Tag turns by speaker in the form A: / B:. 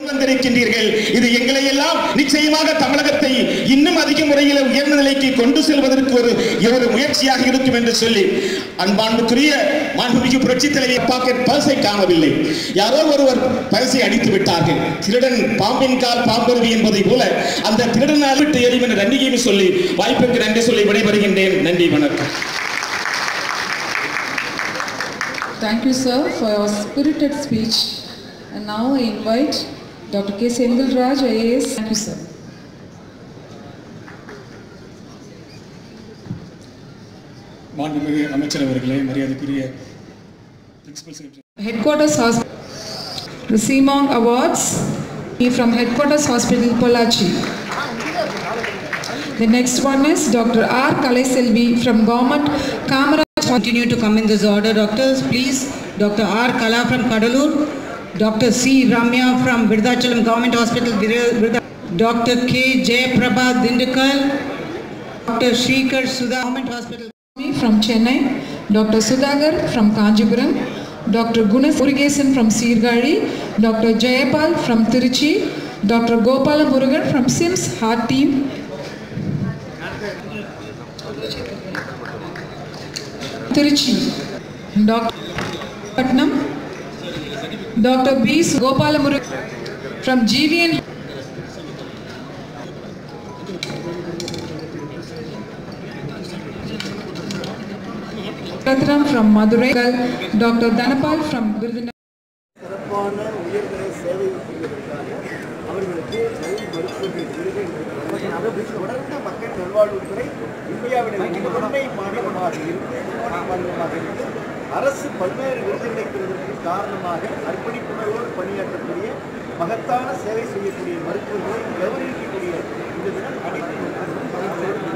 A: வந்திருக்கின்றீர்கள் இது எங்களை எல்லாம் நிச்சயமாக தமிழகத்தை இன்னும் அதிக முறையில் உயர்ந்த நிலைக்கு கொண்டு செல்வதற்கு ஒரு ஒரு முயற்சியாக இருக்கும் என்று சொல்லி அன்பான்புக்குரிய மாண்புமிகு புரட்சி தலைவி பாக்கெட் பரிசை காணவில்லை யாரோ ஒருவர் பரிசை அடித்து விட்டார்கள் திருடன் பாம்பின் கால் பாம்பருவி என்பதை போல அந்த திருடனால் விட்டு எறியும் என்ற நன்றியையும் சொல்லி வாய்ப்புக்கு நன்றி சொல்லி விடைபெறுகின்றேன் நன்றி வணக்கம்
B: Thank you, sir, for your spirited speech. And now I invite Dr. K. Senthil Raj, IAS. Thank you, sir.
C: மாண்புமிகு அமைச்சர் அவர்களே மரியாதைக்குரிய principal secretary
B: Headquarters Hospital. The CMONG Awards from Headquarters Hospital, Pollachi. The next one is Dr. R. Kalaiselvi from Government Kamara.
D: Continue to come in this order, doctors, please. Dr. R. Kala from Kadalur, Dr. C. Ramya from Virdachalam Government Hospital, Vir- Virda- Dr. K. Jayaprabha Dindukal, Dr. Shrikar Sudha, Government Hospital.
B: from Chennai, Dr. Sudhagar from Kanjipuram, Dr. Gunas Murugesan from Sirgari, Dr. Jayapal from Tiruchi, Dr. Gopala Murugan from Sims Heart Team, Tiruchi, Dr. Patnam, Dr. B. Gopala Murugan from GVN Ratram from Madurai, Dr. Dhanapal from Virudhunagar.
E: சிறப்பான உயர்நிலை சேவை புரிவதற்காக அவர்களுக்கு நோய் மருத்துவர்கள் விருதுகள் அதை வளர்ந்த மக்கள் நல்வாழ்வுத்துறை இந்தியாவின் முதன்மை மாநிலமாக இருந்து மாநிலமாக இருந்து அரசு பல்வேறு விருதுகளை பெறுவதற்கு காரணமாக அர்ப்பணிப்புணர்வோடு பணியாற்றக்கூடிய மகத்தான சேவை செய்யக்கூடிய மருத்துவர்களை கௌரவிக்கக்கூடிய இந்த தினம் அனைத்து மக்களும் மகிழ்ச்சியோடு